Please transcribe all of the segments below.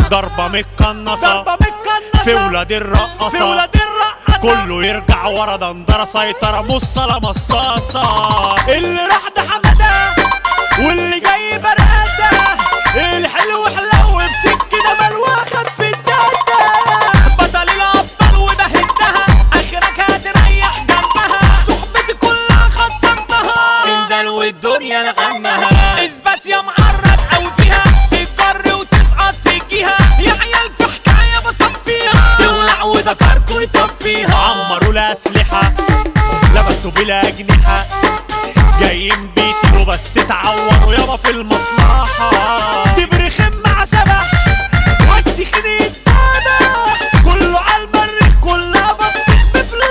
ضربة متقنصة ضربة متقنصة في ولاد الرقصة في ولاد الرقصة كله يرجع ورا دندرة سيطرة مصة مصاصة اللي راح ده حمادة واللي جاي برادة الحلو حلو بسكة مال واخد في الدادة بطل الأبطال وده هدها آخرك هتريح جنبها صحبتي كلها خسرتها سندان والدنيا نغمها اثبت يا معرض أوي فيها تتجر وتسقط في الجهة يا عيال في حكاية بصفيها تولع وذكركوا يطفيها عمروا الأسلحة لبسوا بلا أجنحة جايين بيتي وبس اتعوروا يابا في المصلحة تبرخم مع شبح ودي خنيق تابع كله على المريخ كلها بطيخ بفلوس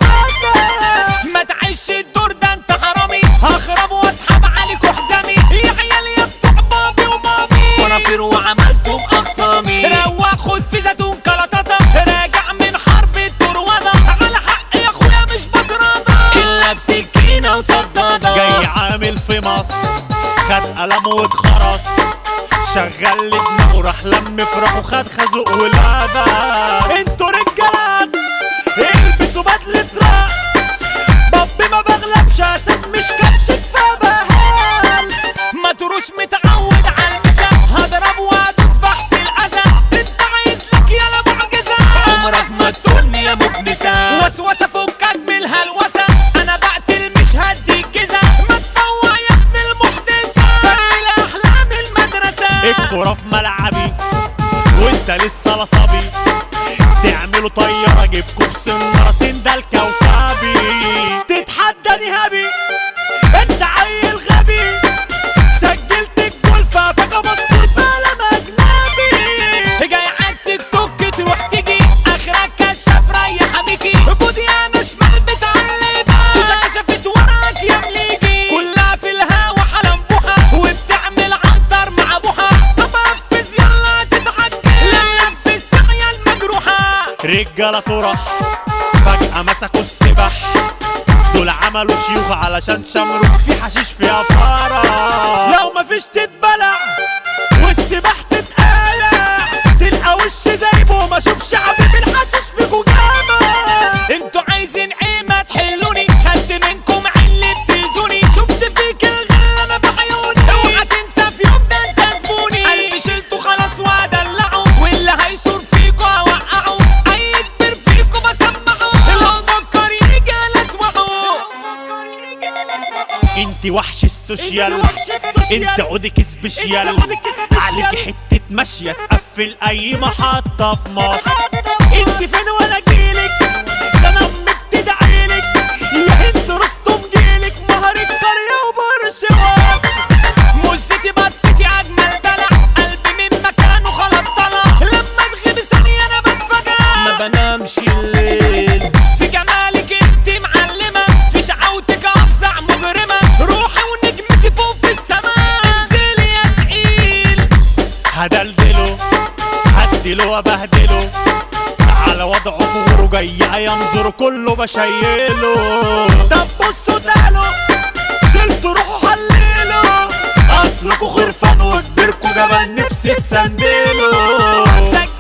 تتفتح ما تعيش الدور ده انت حرامي هخرب واسحب عليك وحزامي يا عيال يا بتوع بابي ومامي فرافير وعملتم اخصامي روق خد في زيتون كلططة راجع من حرب الطروادة على حق يا اخويا مش بكرادة الا بسكينة وصدادة جاي عامل في مصر خد قلم واتخرس شغل لي دماغه راح لم فراخ وخد خازوق ولابس انتوا رجالات البسوا بدلة رقص بابي ما بغلبش اسد مش كبش كفايه بهالس ما تروش متعود على المسا هضرب وادوس بحث الاذى انت عايز لك يا معجزه عمرك ما تقولني يا مكنسه وسوسه فكك من الهلوسه انا بقتل مش هدي الجزا ما تفوق يا ابن المحدثه فايل احلام المدرسه الكرة في ملعبي وانت لسه لا صبي تعملوا طيارة جيبكوا بسنارة سندال كوكبي تتحدى نهابي انت عيل غبي سجلت الجول فافكة مسطول بلا مجنبي جاي على التيك توك تروح تيجي اخرك كشاف ريح بيكي بودي انا شمال بتعلبها وشك شافت وراك يا مليجي كلها في الهوا حلنبوحة وبتعمل عنتر مع ابوها بنفذ يلا تتعجل لا نفذ في عيال مجروحة رجالة طرح فجأة مسكوا السبح دول عملوا شيوخ علشان شمروا في حشيش في أفارة لو مفيش تتبلع والسباح تتقلع تلقى وش زيبه ما اشوف شعبي بالحشيش في جوجامة انتوا عايزين ايه ما تحلوني خدت منكم عين بتيزوني شفت فيك الغل انا بعيوني اوعى تنسى في يوم ده انت زبوني قلبي شلته خلاص وادلعه واللي هيصور فيكوا هوقعه اي كبير فيكوا بسمعه لو فكر يجي انا اسمعه انت وحش السوشيال انت وحش السوشيال. انت عودك سبيشيال انت عودك سبيشيال. عليك حتة ماشية تقفل أي محطة في مصر انت فين وانا جيلك ده انا امك تدعيلك يا هند رستم جيلك مهر القرية وبرشوات مزتي بطتي اجمل دلع قلبي من مكانه خلاص طلع لما تغيب ثانية انا بتفجع ما بنامش الليل في جمالك انت معلمة في شعوتك افزع مجرمة روحي ونجمتي فوق في السماء انزلي يا تقيل هدلدله هدله وبهدله على وضعه جمهوره جاي ينظر كله بشيله طب بصوا تعالوا شلتوا روحوا حللوا اصلكوا خرفان وكبركوا جبل نفسي تسندلوا